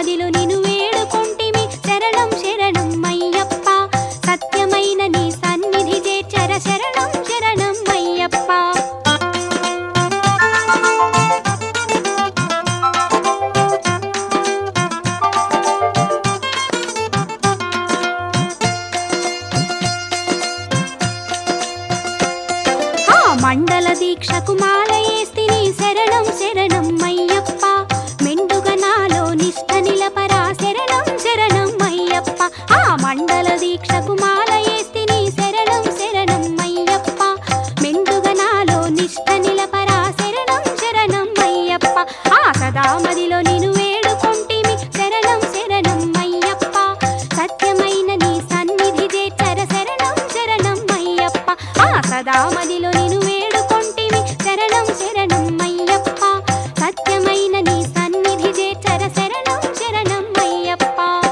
మదిలో నిను వేడుకొంటిమి శరణం శరణం అయ్యప్ప సత్యమైన నీ సన్నిధి చేర్చర శరణం శరణం అయ్యప్ప ఆ మండల దీక్షకు మాలయేస్తిని శరణం శరణం అయ్యప్ప మెండుగా నాలో నిష్ఠ నిలపరా శరణం శరణం అయ్యప్ప ఆ మండల దీక్షకు మాలయేస్తిని శరణం శరణం అయ్యప్ప మెండుగా నాలో నిష్ఠ నిలపరా శరణం శరణం అయ్యప్ప ఆ సదామదిలో నిను వేడుకొంటిమి శరణం శరణం అయ్యప్ప సత్యమైన నీ సన్నిధి చేర్చర శరణం శరణం అయ్యప్ప ఆ సదామదిలో నిను వేడుకొంటిమి శరణం శరణం అయ్యప్ప సత్యమైన నీ సన్నిధి చేర్చర శరణం శరణం అయ్యప్ప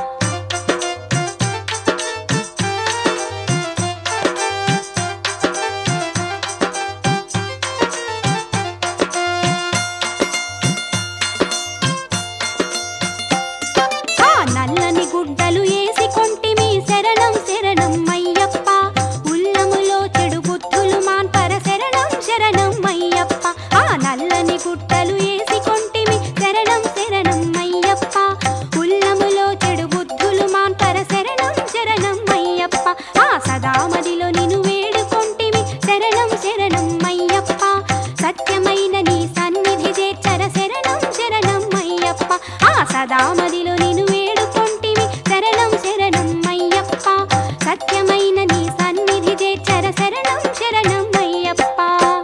ఆ నల్లని గుడ్డలు ఏసి కొంటిమి శరణం శరణం అయ్యప్ప ఉల్లములో చెడు బుద్ధులు మాన్పర శరణం శరణం అయ్యప్ప ఆ నల్లని గుడ్డలు ఏసి కొంటిమి శరణం శరణం అయ్యప్ప ఉల్లములో చెడు బుద్ధులు మాన్పర శరణం శరణం అయ్యప్ప ఆ సదామదిలో నిను వేడుకొంటిమి శరణం శరణం అయ్యప్ప సత్యమైన నీ సన్నిధి చేర్చర శరణం శరణం అయ్యప్ప ఆ సదామదిలో నిను వేడుకొంటిమి శరణం శరణం అయ్యప్ప సత్యమైన నీ సన్నిధి చేర్చర శరణం శరణం అయ్యప్ప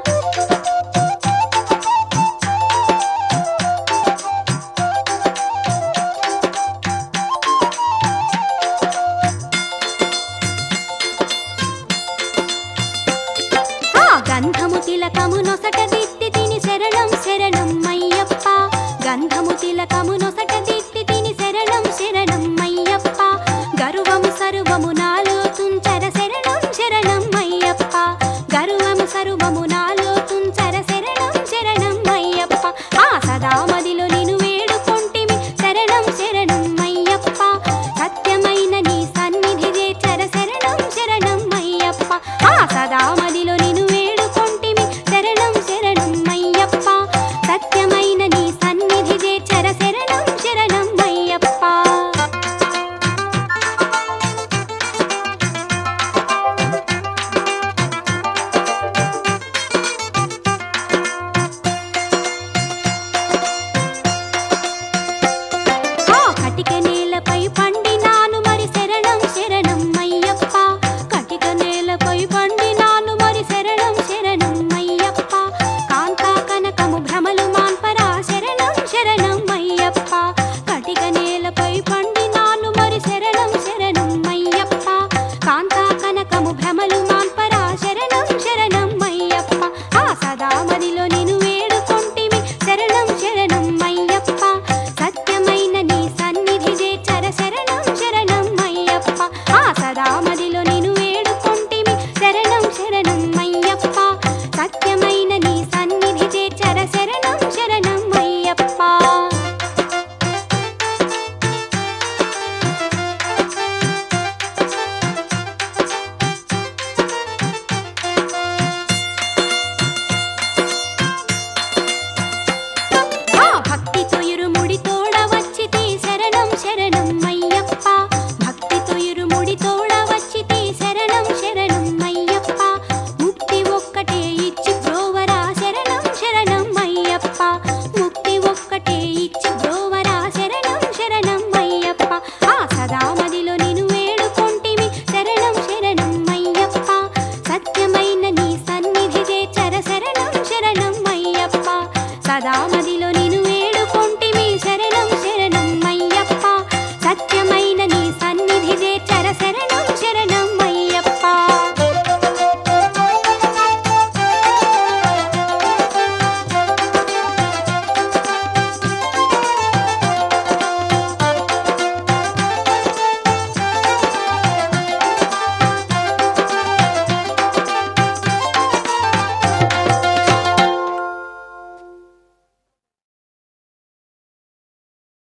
ఆ గంధము తిలకము నొసట దిత్తి తిని శరణం శరణం అయ్యప్ప గంధము తిలకము నొసట దిత్తి తిని శరణం శరణం అయ్యప్ప గరువము సరువము నాలో తుంచర శరణం శరణం అయ్యప్ప గరువము సరువము నాలో తుంచర శరణం శరణం అయ్యప్ప ఆ సదామదిలో నిను వేడుకొంటిమి శరణం శరణం